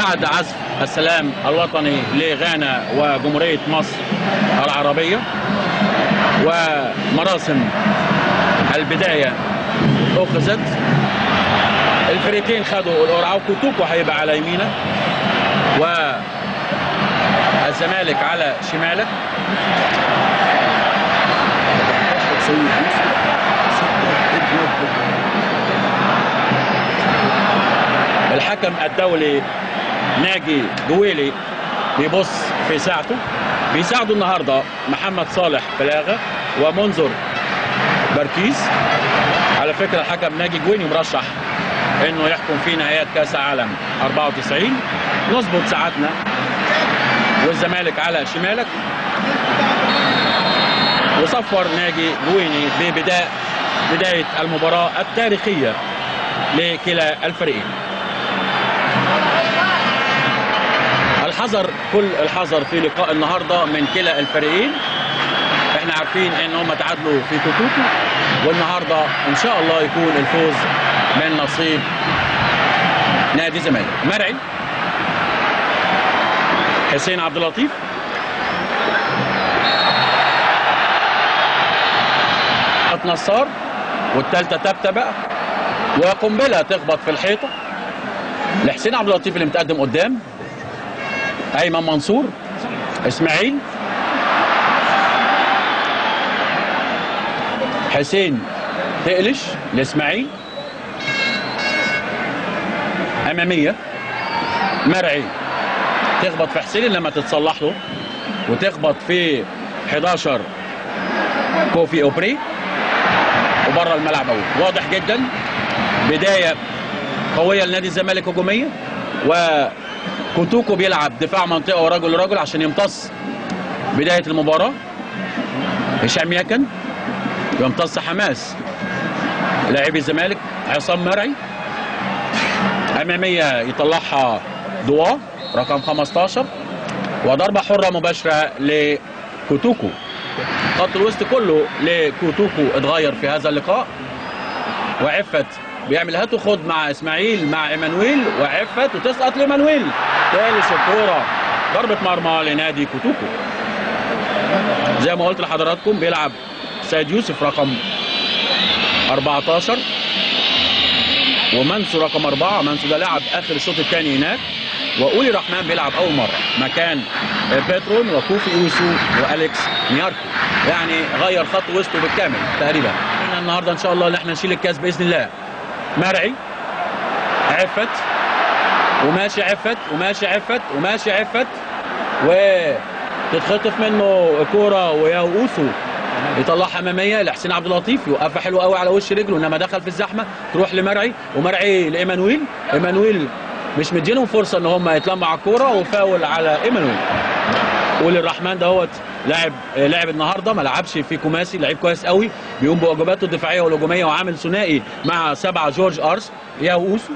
بعد عزف السلام الوطني لغانا وجمهورية مصر العربية ومراسم البداية أخذت الفريقين خدوا القرعة وكوتوكو هيبقى على يمينك والزمالك على شمالك الحكم الدولي ناجي جويلي بيبص في ساعته بيساعده النهارده محمد صالح فلاغه ومنذر بركيز على فكره الحكم ناجي جويني مرشح انه يحكم في نهايات كاس العالم 94 نظبط ساعتنا والزمالك على شمالك وصفر ناجي جويني ببداية بداية المباراة التاريخية لكلا الفريقين الحذر كل الحذر في لقاء النهارده من كلا الفريقين احنا عارفين ان هم تعادلوا في كوتوكو والنهارده ان شاء الله يكون الفوز من نصيب نادي الزمالك مرعي حسين عبد اللطيف نصار والثالثه تبته بقى وقنبله تخبط في الحيطه لحسين عبد اللطيف اللي متقدم قدام ايمن منصور اسماعيل حسين تقلش لاسماعيل اماميه مرعي تخبط في حسين لما تتصلح له وتخبط في 11 كوفي اوبري وبره الملعب اهو واضح جدا بدايه قويه لنادي الزمالك هجوميه وكوتوكو بيلعب دفاع منطقه ورجل لرجل عشان يمتص بدايه المباراه هشام يكن يمتص حماس لاعبي الزمالك عصام مرعي اماميه يطلعها دوا رقم 15 وضربه حره مباشره لكوتوكو خط الوسط كله لكوتوكو اتغير في هذا اللقاء وعفت بيعمل هات وخد مع اسماعيل مع ايمانويل وعفت وتسقط لايمانويل تالس الكوره ضربه مرمى لنادي كوتوكو زي ما قلت لحضراتكم بيلعب سيد يوسف رقم 14 ومنسو رقم أربعة منسو ده لعب آخر الشوط الثاني هناك وأولي رحمن بيلعب أول مرة مكان باترون وكوفي أوسو وأليكس نياركو يعني غير خط وسطه بالكامل تقريبا احنا النهارده إن شاء الله إن احنا نشيل الكاس بإذن الله مرعي عفت وماشي عفت وماشي عفت وماشي عفت وتتخطف منه كورة ويا أوسو يطلعها اماميه لحسين عبد اللطيف يوقفها حلو قوي على وش رجله انما دخل في الزحمه تروح لمرعي ومرعي لايمانويل ايمانويل مش مدينهم فرصه ان هم يتلموا على الكوره وفاول على ايمانويل ولي الرحمن دهوت لاعب لاعب النهارده ما لعبش في كوماسي لعيب كويس قوي بيقوم بواجباته الدفاعيه والهجوميه وعامل ثنائي مع سبعه جورج ارس يا اوسو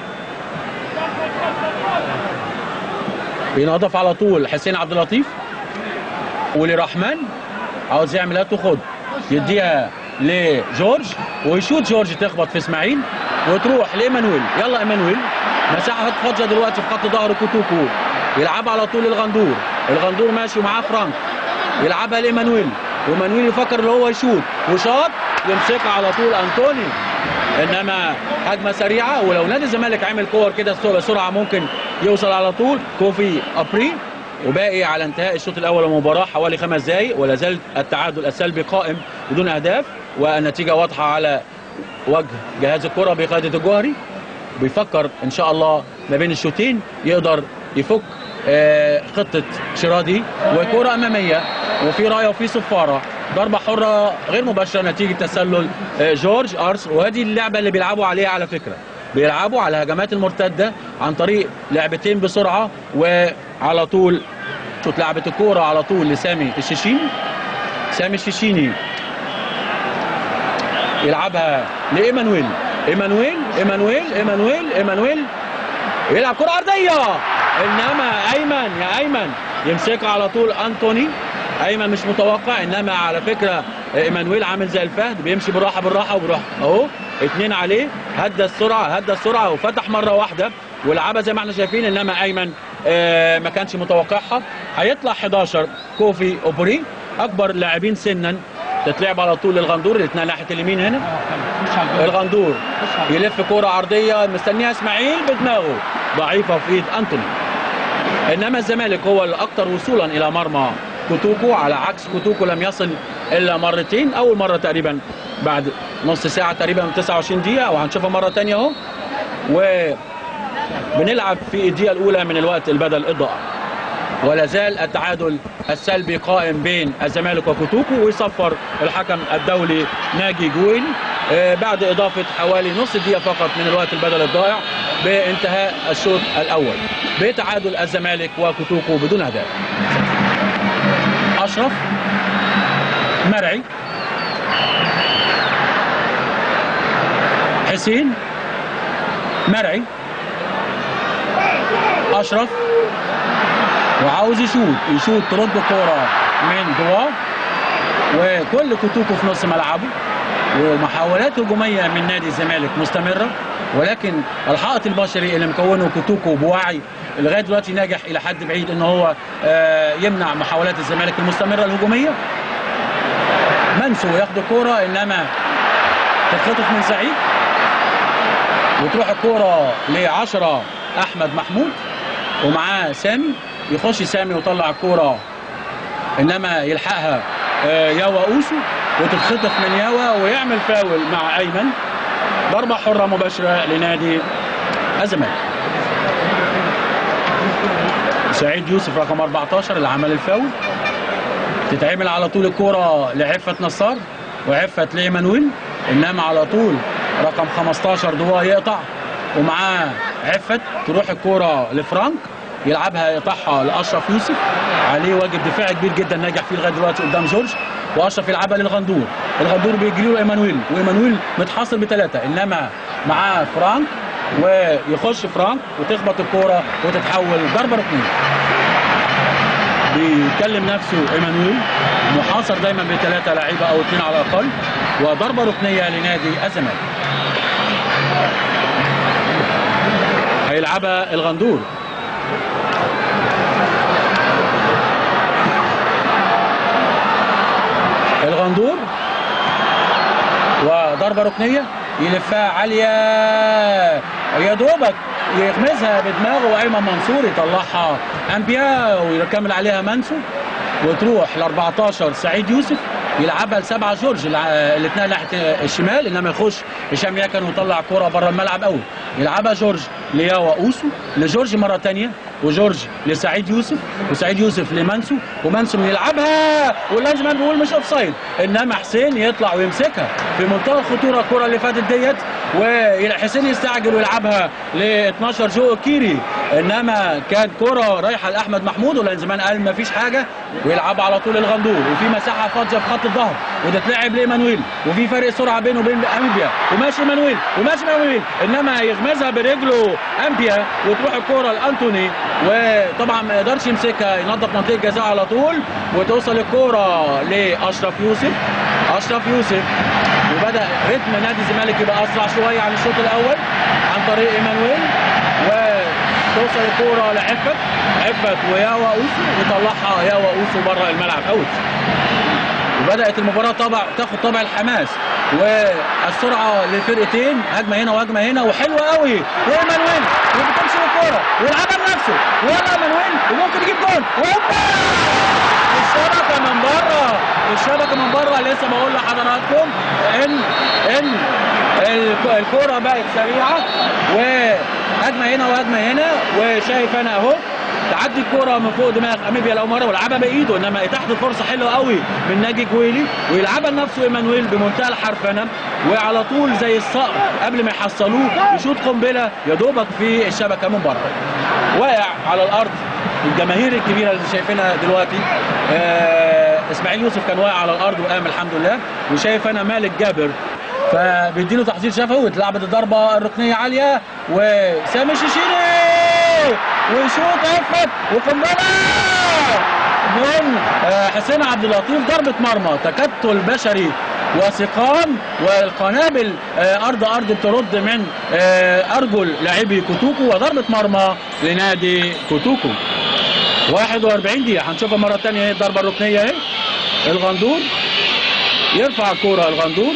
بينضف على طول حسين عبد اللطيف ولي رحمن عاوز يعمل هات وخد يديها لجورج ويشوت جورج تخبط في اسماعيل وتروح لايمانويل يلا ايمانويل مساحه فاضيه دلوقتي في خط ظهر كوتوكو يلعبها على طول الغندور الغندور ماشي ومعاه فرانك يلعبها لايمانويل وايمانويل يفكر اللي هو يشوت وشاط يمسكها على طول انطوني انما هجمه سريعه ولو نادي الزمالك عمل كور كده بسرعه ممكن يوصل على طول كوفي ابري وباقي على انتهاء الشوط الاول من المباراه حوالي خمس دقائق ولا زال التعادل السلبي قائم بدون اهداف والنتيجه واضحه على وجه جهاز الكره بقياده الجوهري بيفكر ان شاء الله ما بين الشوطين يقدر يفك آه، خطه شرادي وكره اماميه وفي رايه وفي صفاره ضربه حره غير مباشره نتيجه تسلل آه، جورج ارس وهذه اللعبه اللي بيلعبوا عليها على فكره بيلعبوا على الهجمات المرتده عن طريق لعبتين بسرعه وعلى طول شوت لعبه الكوره على طول لسامي الشيشيني سامي الشيشيني يلعبها لايمانويل ايمانويل ايمانويل ايمانويل ايمانويل يلعب كره عرضيه انما ايمن يا ايمن يمسكها على طول انتوني ايمن مش متوقع انما على فكره ايمانويل عامل زي الفهد بيمشي بالراحه بالراحه وبيروح اهو اتنين عليه هدى السرعه هدى السرعه وفتح مره واحده ولعبها زي ما احنا شايفين انما ايمن آه ما كانش متوقعها هيطلع 11 كوفي اوبري اكبر لاعبين سنا تتلعب على طول للغندور الاثنين ناحيه اليمين هنا الغندور يلف كوره عرضيه مستنيها اسماعيل بدماغه ضعيفه في ايد انتوني انما الزمالك هو الاكثر وصولا الى مرمى كوتوكو على عكس كوتوكو لم يصل الا مرتين اول مره تقريبا بعد نص ساعه تقريبا 29 دقيقه وهنشوفها مره ثانيه اهو وبنلعب في الدقيقه الاولى من الوقت البدل الضائع ولا زال التعادل السلبي قائم بين الزمالك وكوتوكو ويصفر الحكم الدولي ناجي جويل آه، بعد اضافه حوالي نص دقيقه فقط من الوقت البدل الضائع بانتهاء الشوط الاول بتعادل الزمالك وكوتوكو بدون اهداف اشرف مرعي حسين مرعي اشرف وعاوز يشوط يشوط ترد الكوره من دوار وكل كوتوكو في نص ملعبه ومحاولات هجوميه من نادي الزمالك مستمره ولكن الحائط البشري اللي مكونه كوتوكو بوعي لغايه دلوقتي ناجح الى حد بعيد ان هو آه، يمنع محاولات الزمالك المستمره الهجوميه منسو ياخد الكوره انما تتخطف من سعيد وتروح الكوره ل 10 احمد محمود ومعاه سامي يخش سامي ويطلع الكوره انما يلحقها آه، ياوا اوسو وتتخطف من ياوا ويعمل فاول مع ايمن ضربه حره مباشره لنادي الزمالك سعيد يوسف رقم 14 اللي عمل الفاول تتعمل على طول الكوره لعفه نصار وعفه لايمانويل انما على طول رقم 15 دوا يقطع ومعاه عفت تروح الكوره لفرانك يلعبها يقطعها لاشرف يوسف عليه واجب دفاعي كبير جدا ناجح فيه لغايه دلوقتي قدام جورج واشرف يلعبها للغندور الغندور بيجري له ايمانويل وايمانويل متحصل بثلاثه انما معاه فرانك ويخش فرانك وتخبط الكوره وتتحول ضربه ركنيه بيكلم نفسه ايمانويل محاصر دايما بثلاثه لعيبه او اثنين على الاقل وضربه ركنيه لنادي الزمالك هيلعبها الغندور الغندور وضربه ركنيه يلفها عاليه يا دوبك يغمزها بدماغه وايمن منصور يطلعها انبيا ويكمل عليها منسو وتروح ل 14 سعيد يوسف يلعبها لسبعه جورج الاثنين ناحيه الشمال انما يخش هشام يكن ويطلع كوره بره الملعب قوي يلعبها جورج لياوا اوسو لجورج مره ثانيه وجورج لسعيد يوسف وسعيد يوسف لمنسو ومنسو يلعبها واللانجمان بيقول مش اوف سايد انما حسين يطلع ويمسكها في منتهى الخطوره الكره اللي فاتت ديت وحسين يستعجل ويلعبها ل 12 جو كيري انما كان كره رايحه لاحمد محمود واللانزمان قال ما فيش حاجه ويلعبها على طول الغندور وفي مساحه فاضيه في خط الظهر وتتلعب لايمانويل وفي فرق سرعه بينه وبين امبيا وماشي ايمانويل وماشي ايمانويل انما يغمزها برجله امبيا وتروح الكوره لانتوني وطبعا ما يقدرش يمسكها ينظف منطقه جزاء على طول وتوصل الكوره لاشرف يوسف اشرف يوسف وبدا رتم نادي الزمالك يبقى اسرع شويه عن الشوط الاول عن طريق ايمانويل وتوصل الكوره لعفت عفت وياوا اوسو ويطلعها ياوا اوسو بره الملعب اوت وبدات المباراه طبع تاخد طابع الحماس والسرعه للفرقتين هجمه هنا وهجمه هنا وحلوه قوي وايمانويل وبتمشي الكوره ويلعبها لنفسه ويلا ايمانويل وممكن يجيب جول وهوبا الشبكه من بره الشبكه من بره لسه بقول لحضراتكم ان ان الك- الكوره بقت سريعه وهجمه هنا وهجمه هنا وشايف انا اهو تعدي الكرة من فوق دماغ اميبيا لو مره ولعبها بايده انما اتاحت فرصه حلوه قوي من ناجي جويلي ويلعبها لنفسه ايمانويل بمنتهى الحرفنه وعلى طول زي الصقر قبل ما يحصلوه يشوط قنبله يا دوبك في الشبكه من بره واقع على الارض الجماهير الكبيره اللي شايفينها دلوقتي آه اسماعيل يوسف كان واقع على الارض وقام الحمد لله وشايف انا مالك جابر فبيديله تحذير شفوي واتلعبت الضربه الركنيه عاليه وسامي الشيشيري ويشوط افت وقنبله من آه، حسين عبد اللطيف ضربه مرمى تكتل بشري وسقام والقنابل آه، ارض ارض بترد من آه، ارجل لاعبي كوتوكو وضربه مرمى لنادي كوتوكو 41 دقيقة هنشوفها مرة تانية اهي الضربة الركنية اهي الغندور يرفع الكورة الغندور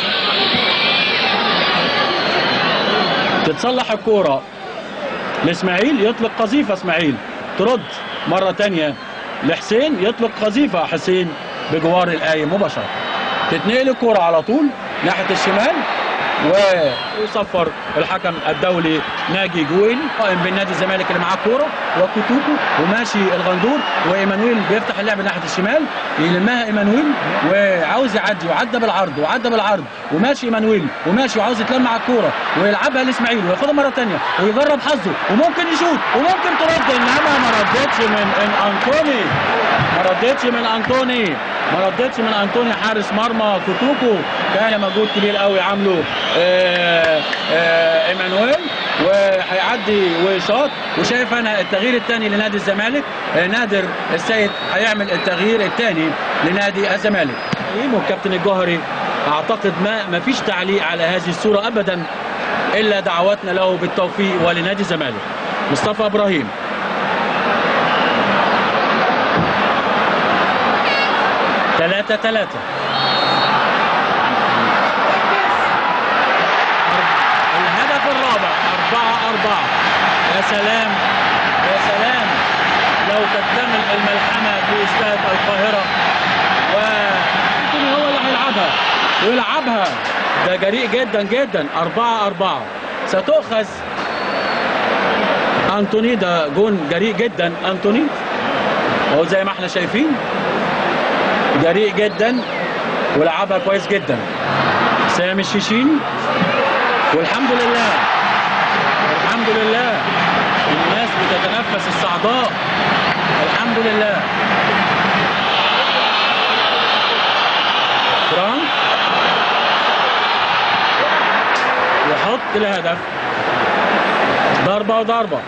تتصلح الكورة لاسماعيل يطلق قذيفة اسماعيل ترد مرة تانية لحسين يطلق قذيفة حسين بجوار الآية مباشرة تتنقل الكورة على طول ناحية الشمال ويصفر الحكم الدولي ناجي جويل قائم بين نادي الزمالك اللي معاه كوره وكوتوكو وماشي الغندور وايمانويل بيفتح اللعب ناحيه الشمال يلمها ايمانويل وعاوز يعدي وعدى بالعرض وعدى بالعرض وماشي ايمانويل وماشي وعاوز يتلم على الكوره ويلعبها لاسماعيل وياخدها مره ثانيه ويجرب حظه وممكن يشوط وممكن ترد انما ما ردتش من من انطوني ما ردتش من انطوني ما ردتش من انطوني حارس مرمى كوتوكو كان مجهود كبير قوي عامله آه، آه، ايمانويل وهيعدي وشاط وشايف انا التغيير الثاني لنادي الزمالك آه، نادر السيد هيعمل التغيير الثاني لنادي الزمالك والكابتن الجوهري اعتقد ما ما فيش تعليق على هذه الصوره ابدا الا دعواتنا له بالتوفيق ولنادي الزمالك مصطفى ابراهيم ثلاثة ثلاثة الهدف الرابع أربعة أربعة يا سلام يا سلام لو تكتمل الملحمة في استاد القاهرة ويمكن هو اللي هيلعبها ويلعبها ده جريء جدا جدا أربعة أربعة ستؤخذ أنتوني ده جون جريء جدا أنتوني وهو زي ما احنا شايفين جريء جدا ولعبها كويس جدا سامي الشيشيني والحمد لله الحمد لله الناس بتتنفس الصعداء الحمد لله فرانك يحط الهدف ضربة وضربة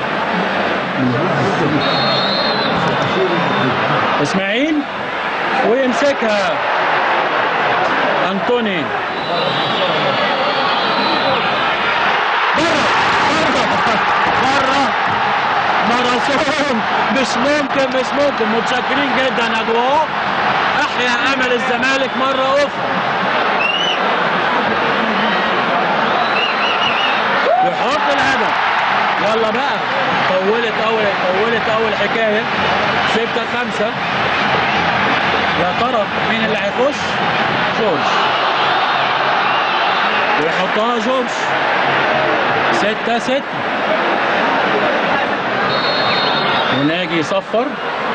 اسماعيل ويمسكها انطوني بره بره ماراثون مش ممكن مش ممكن متشكرين جدا يا ضواء احيا امل الزمالك مره اخرى يحط الهدف يلا بقى طولت اول طولت اول حكايه ستة خمسة يا ترى مين اللي هيخش؟ جورج ويحطها جورج ستة ستة وناجي يصفر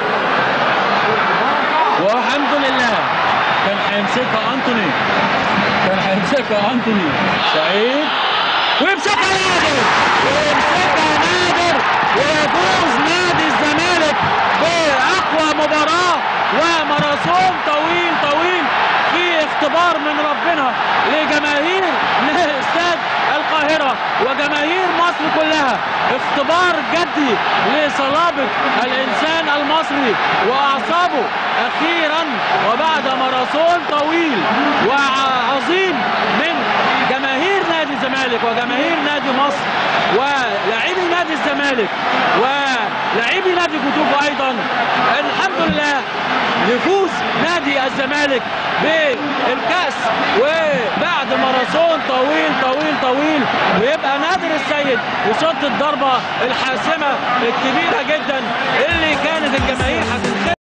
والحمد لله كان هيمسكها انتوني كان هيمسكها انتوني سعيد ويمسكها نادر ويمسكها نادر ويفوز نادي الزمالك باقوى مباراه وماراثون طويل طويل في اختبار من ربنا لجماهير استاد القاهره وجماهير مصر كلها اختبار جدي لصلابه الانسان المصري واعصابه اخيرا وبعد ماراثون طويل وعظيم من جماهير نادي الزمالك وجماهير نادي مصر ولاعبي نادي الزمالك ولاعبي نادي كتوب ايضا الحمد لله يفوز نادي الزمالك بالكاس وبعد ماراثون طويل طويل طويل ويبقى نادر السيد يشط الضربه الحاسمه الكبيره جدا اللي كانت الجماهير هتنخرط